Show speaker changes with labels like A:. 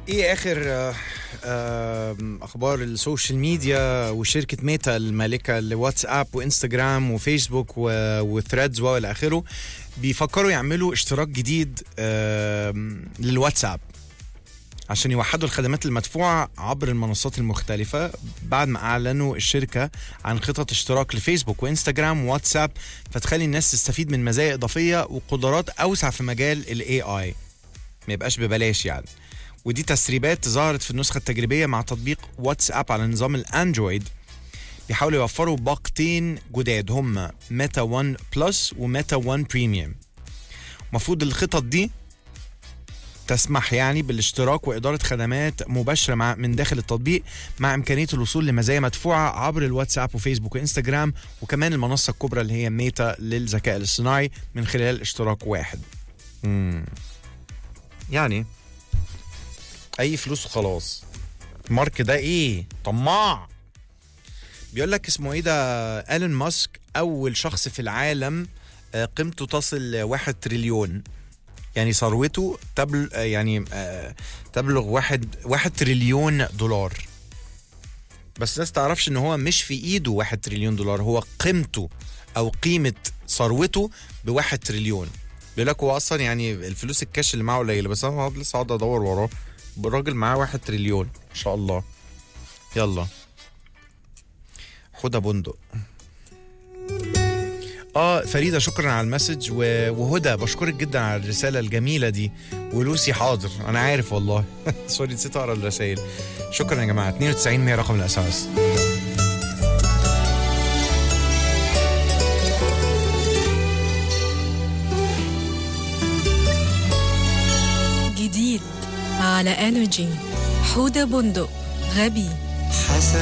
A: ايه اخر آه، آه، اخبار السوشيال ميديا وشركه ميتا المالكه لواتساب وانستجرام وفيسبوك و- وثريدز والى اخره بيفكروا يعملوا اشتراك جديد آم، للواتساب عشان يوحدوا الخدمات المدفوعة عبر المنصات المختلفة بعد ما أعلنوا الشركة عن خطط اشتراك لفيسبوك وإنستجرام وواتساب فتخلي الناس تستفيد من مزايا إضافية وقدرات أوسع في مجال ال AI ما يبقاش ببلاش يعني ودي تسريبات ظهرت في النسخة التجريبية مع تطبيق واتساب على نظام الأندرويد بيحاولوا يوفروا باقتين جداد هما ميتا 1 بلس وميتا 1 بريميوم المفروض الخطط دي تسمح يعني بالاشتراك وإدارة خدمات مباشرة مع من داخل التطبيق مع إمكانية الوصول لمزايا مدفوعة عبر الواتساب وفيسبوك وإنستجرام وكمان المنصة الكبرى اللي هي ميتا للذكاء الاصطناعي من خلال اشتراك واحد مم. يعني أي فلوس وخلاص مارك ده إيه طماع بيقول لك اسمه إيه ده ألين ماسك أول شخص في العالم آه، قيمته تصل واحد تريليون يعني ثروته تبل آه، يعني آه، تبلغ واحد واحد تريليون دولار بس الناس تعرفش ان هو مش في ايده واحد تريليون دولار هو قيمته او قيمة ثروته بواحد تريليون بيقول لك هو اصلا يعني الفلوس الكاش اللي معاه قليله بس انا هقعد لسه هقعد ادور وراه الراجل معاه واحد تريليون ان شاء الله يلا حدى بندق اه فريده شكرا على المسج و- وهدى بشكرك جدا على الرساله الجميله دي ولوسي حاضر انا عارف والله سوري نسيت اقرا الرسائل شكرا يا جماعه 92 100 رقم الاساس
B: جديد على انرجي حودة بندق غبي
C: حسن